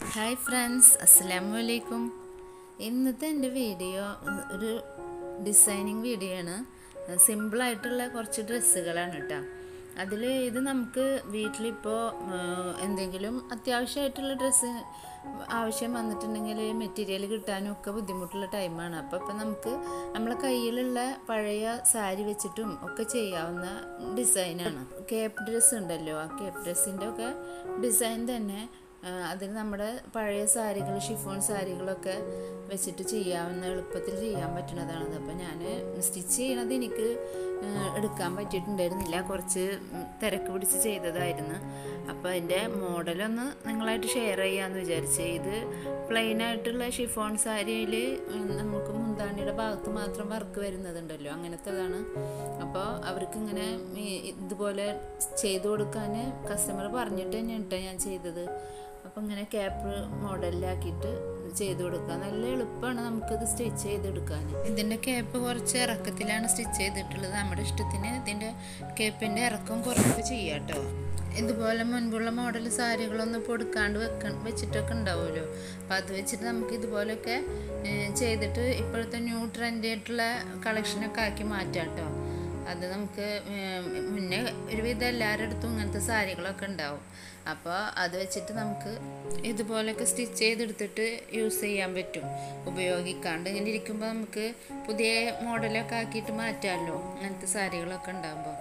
hi friends അസ്സലാമു അലൈക്കും ഇന്നത്തെ എൻ്റെ വീഡിയോ ഒരു ഡിസൈനിങ് വീഡിയോ ആണ് സിമ്പിളായിട്ടുള്ള കുറച്ച് ഡ്രസ്സുകളാണ് കേട്ടോ അതിൽ ഇത് നമുക്ക് വീട്ടിലിപ്പോൾ എന്തെങ്കിലും അത്യാവശ്യമായിട്ടുള്ള ഡ്രസ്സ് ആവശ്യം വന്നിട്ടുണ്ടെങ്കിൽ മെറ്റീരിയൽ കിട്ടാനും ഒക്കെ ബുദ്ധിമുട്ടുള്ള ടൈമാണ് അപ്പോൾ ഇപ്പം നമുക്ക് നമ്മളെ കയ്യിലുള്ള പഴയ സാരി വെച്ചിട്ടും ഒക്കെ ചെയ്യാവുന്ന ഡിസൈനാണ് കേപ്പ് ഡ്രസ്സ് ഉണ്ടല്ലോ ആ കേപ്പ് ഡ്രസ്സിൻ്റെ ഒക്കെ ഡിസൈൻ തന്നെ അതിൽ നമ്മുടെ പഴയ സാരികൾ ഷിഫോൺ സാരികളൊക്കെ വെച്ചിട്ട് ചെയ്യാവുന്ന എളുപ്പത്തിൽ ചെയ്യാൻ പറ്റുന്നതാണത് അപ്പോൾ ഞാൻ സ്റ്റിച്ച് ചെയ്യണത് എനിക്ക് എടുക്കാൻ പറ്റിയിട്ടുണ്ടായിരുന്നില്ല കുറച്ച് തിരക്ക് പിടിച്ച് ചെയ്തതായിരുന്നു അപ്പോൾ അതിൻ്റെ മോഡലൊന്ന് നിങ്ങളായിട്ട് ഷെയർ ചെയ്യാമെന്ന് വിചാരിച്ച് ഇത് പ്ലെയിൻ ആയിട്ടുള്ള ഷിഫോൺ സാരിയിൽ നമുക്ക് മുന്താണിയുടെ ഭാഗത്ത് മാത്രം വർക്ക് വരുന്നതുണ്ടല്ലോ അങ്ങനത്തേതാണ് അപ്പോൾ അവർക്ക് ഇങ്ങനെ ഇതുപോലെ ചെയ്തു കൊടുക്കാൻ കസ്റ്റമർ പറഞ്ഞിട്ട് തന്നെയാണ് കേട്ടോ ഞാൻ ചെയ്തത് അപ്പോൾ ഇങ്ങനെ ക്യാപ്പ് മോഡലിലാക്കിയിട്ട് ചെയ്ത് കൊടുക്കുക നല്ല എളുപ്പമാണ് നമുക്കിത് സ്റ്റിച്ച് ചെയ്തെടുക്കാൻ ഇതിൻ്റെ ക്യാപ്പ് കുറച്ച് ഇറക്കത്തിലാണ് സ്റ്റിച്ച് ചെയ്തിട്ടുള്ളത് നമ്മുടെ ഇഷ്ടത്തിന് ഇതിൻ്റെ ക്യാപ്പിൻ്റെ ഇറക്കം കുറച്ച് ചെയ്യാം കേട്ടോ ഇതുപോലെ മുൻപുള്ള മോഡൽ സാരികളൊന്നും പൊടുക്കാണ്ട് വെക്ക വെച്ചിട്ടൊക്കെ ഉണ്ടാവുമല്ലോ അപ്പം അത് വെച്ചിട്ട് നമുക്ക് ഇതുപോലെയൊക്കെ ചെയ്തിട്ട് ഇപ്പോഴത്തെ ന്യൂ ട്രെൻഡ് ആയിട്ടുള്ള കളക്ഷനൊക്കെ ആക്കി മാറ്റാം കേട്ടോ അത് നമുക്ക് മുന്നേ ഒരുവിധം എല്ലാവരുടെ അടുത്തും ഇങ്ങനത്തെ സാരികളൊക്കെ ഉണ്ടാവും അപ്പോൾ അത് വെച്ചിട്ട് നമുക്ക് ഇതുപോലെയൊക്കെ സ്റ്റിച്ച് ചെയ്തെടുത്തിട്ട് യൂസ് ചെയ്യാൻ പറ്റും ഉപയോഗിക്കാണ്ട് ഇങ്ങനെ ഇരിക്കുമ്പോൾ നമുക്ക് പുതിയ മോഡലൊക്കെ ആക്കിയിട്ട് മാറ്റാമല്ലോ അങ്ങനത്തെ സാരികളൊക്കെ ഉണ്ടാകുമ്പോൾ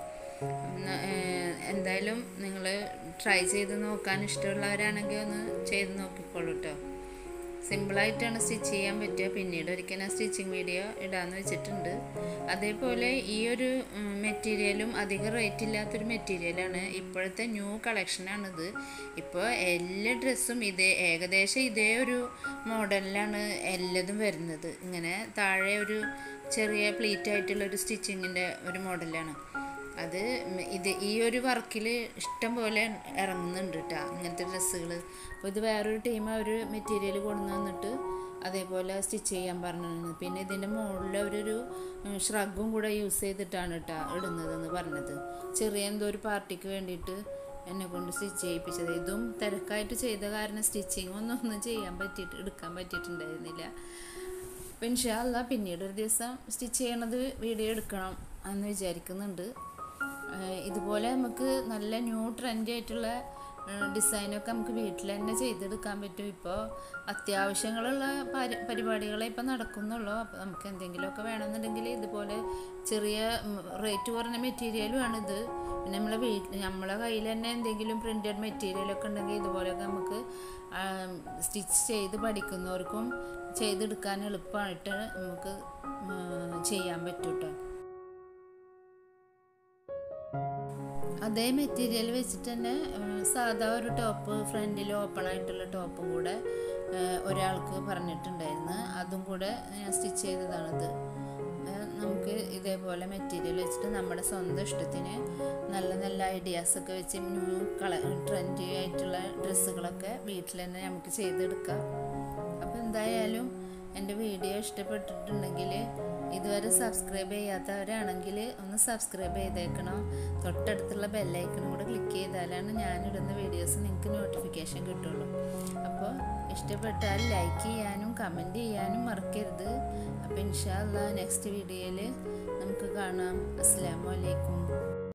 എന്തായാലും നിങ്ങൾ ട്രൈ ചെയ്ത് നോക്കാൻ ഇഷ്ടമുള്ളവരാണെങ്കിൽ ഒന്ന് ചെയ്ത് നോക്കിക്കോളൂ കേട്ടോ സിമ്പിളായിട്ടാണ് സ്റ്റിച്ച് ചെയ്യാൻ പറ്റുക പിന്നീട് ഒരിക്കൽ ഞാൻ സ്റ്റിച്ചിങ് വീഡിയോ ഇടാമെന്ന് വെച്ചിട്ടുണ്ട് അതേപോലെ ഈ ഒരു മെറ്റീരിയലും അധികം റേറ്റ് ഇല്ലാത്തൊരു മെറ്റീരിയലാണ് ഇപ്പോഴത്തെ ന്യൂ കളക്ഷനാണിത് ഇപ്പോൾ എല്ലാ ഡ്രസ്സും ഇതേ ഏകദേശം ഇതേ ഒരു മോഡലിലാണ് എല്ലതും വരുന്നത് ഇങ്ങനെ താഴെ ഒരു ചെറിയ പ്ലീറ്റ് ആയിട്ടുള്ള ഒരു സ്റ്റിച്ചിങ്ങിൻ്റെ ഒരു മോഡലാണ് അത് ഇത് ഈ ഒരു വർക്കിൽ ഇഷ്ടം പോലെ ഇറങ്ങുന്നുണ്ട് കേട്ടോ ഇങ്ങനത്തെ ഡ്രസ്സുകൾ അപ്പോൾ ഇത് വേറൊരു ടീം ഒരു മെറ്റീരിയൽ കൊണ്ടു വന്നിട്ട് അതേപോലെ സ്റ്റിച്ച് ചെയ്യാൻ പറഞ്ഞിരുന്നു പിന്നെ ഇതിൻ്റെ മുകളിൽ അവരൊരു ഷ്രഗും കൂടെ യൂസ് ചെയ്തിട്ടാണ് കേട്ടോ ഇടുന്നതെന്ന് പറഞ്ഞത് ചെറിയ എന്തോ ഒരു പാർട്ടിക്ക് വേണ്ടിയിട്ട് എന്നെ കൊണ്ട് സ്റ്റിച്ച് ചെയ്യിപ്പിച്ചത് ഇതും തിരക്കായിട്ട് ചെയ്ത കാരണം സ്റ്റിച്ചിങ് ഒന്നും ഒന്നും ചെയ്യാൻ പറ്റിയിട്ട് എടുക്കാൻ പറ്റിയിട്ടുണ്ടായിരുന്നില്ല അപ്പം ഇൻഷാല്ല പിന്നീട് ഒരു ദിവസം സ്റ്റിച്ച് ചെയ്യണത് വീഡിയോ എടുക്കണം എന്ന് വിചാരിക്കുന്നുണ്ട് ഇതുപോലെ നമുക്ക് നല്ല ന്യൂ ട്രെൻഡി ആയിട്ടുള്ള ഡിസൈനൊക്കെ നമുക്ക് വീട്ടിൽ തന്നെ ചെയ്തെടുക്കാൻ പറ്റും ഇപ്പോൾ അത്യാവശ്യങ്ങളുള്ള പരി പരിപാടികളെ ഇപ്പോൾ നടക്കുന്നുള്ളൂ അപ്പോൾ നമുക്ക് എന്തെങ്കിലുമൊക്കെ വേണമെന്നുണ്ടെങ്കിൽ ഇതുപോലെ ചെറിയ റേറ്റ് കുറഞ്ഞ മെറ്റീരിയലുമാണിത് പിന്നെ നമ്മളെ വീട്ടിൽ നമ്മളെ കയ്യിൽ തന്നെ എന്തെങ്കിലും പ്രിൻറ്റഡ് മെറ്റീരിയലൊക്കെ ഉണ്ടെങ്കിൽ ഇതുപോലെയൊക്കെ നമുക്ക് സ്റ്റിച്ച് ചെയ്ത് പഠിക്കുന്നവർക്കും ചെയ്തെടുക്കാൻ എളുപ്പമായിട്ട് നമുക്ക് ചെയ്യാൻ പറ്റും കേട്ടോ അതേ മെറ്റീരിയൽ വെച്ചിട്ട് തന്നെ സാധാ ഒരു ടോപ്പ് ഫ്രണ്ടിൽ ഓപ്പൺ ആയിട്ടുള്ള ടോപ്പും കൂടെ ഒരാൾക്ക് പറഞ്ഞിട്ടുണ്ടായിരുന്നു അതും കൂടെ ഞാൻ സ്റ്റിച്ച് ചെയ്തതാണത് നമുക്ക് ഇതേപോലെ മെറ്റീരിയൽ വെച്ചിട്ട് നമ്മുടെ സ്വന്തം ഇഷ്ടത്തിന് നല്ല നല്ല ഐഡിയാസൊക്കെ വെച്ച് ന്യൂ കള ട്രെൻഡി ആയിട്ടുള്ള ഡ്രസ്സുകളൊക്കെ വീട്ടിൽ തന്നെ നമുക്ക് ചെയ്തെടുക്കാം അപ്പോൾ എന്തായാലും എൻ്റെ വീഡിയോ ഇഷ്ടപ്പെട്ടിട്ടുണ്ടെങ്കിൽ ഇതുവരെ സബ്സ്ക്രൈബ് ചെയ്യാത്തവരാണെങ്കിൽ ഒന്ന് സബ്സ്ക്രൈബ് ചെയ്തേക്കണം തൊട്ടടുത്തുള്ള ബെല്ലൈക്കണും കൂടെ ക്ലിക്ക് ചെയ്താലാണ് ഞാനിടുന്ന വീഡിയോസ് നിങ്ങൾക്ക് നോട്ടിഫിക്കേഷൻ കിട്ടുള്ളൂ അപ്പോൾ ഇഷ്ടപ്പെട്ടാൽ ലൈക്ക് ചെയ്യാനും കമൻറ്റ് ചെയ്യാനും മറക്കരുത് അപ്പോൾ ഇൻഷാല്ല നെക്സ്റ്റ് വീഡിയോയിൽ നമുക്ക് കാണാം അസ്സാം വലൈക്കും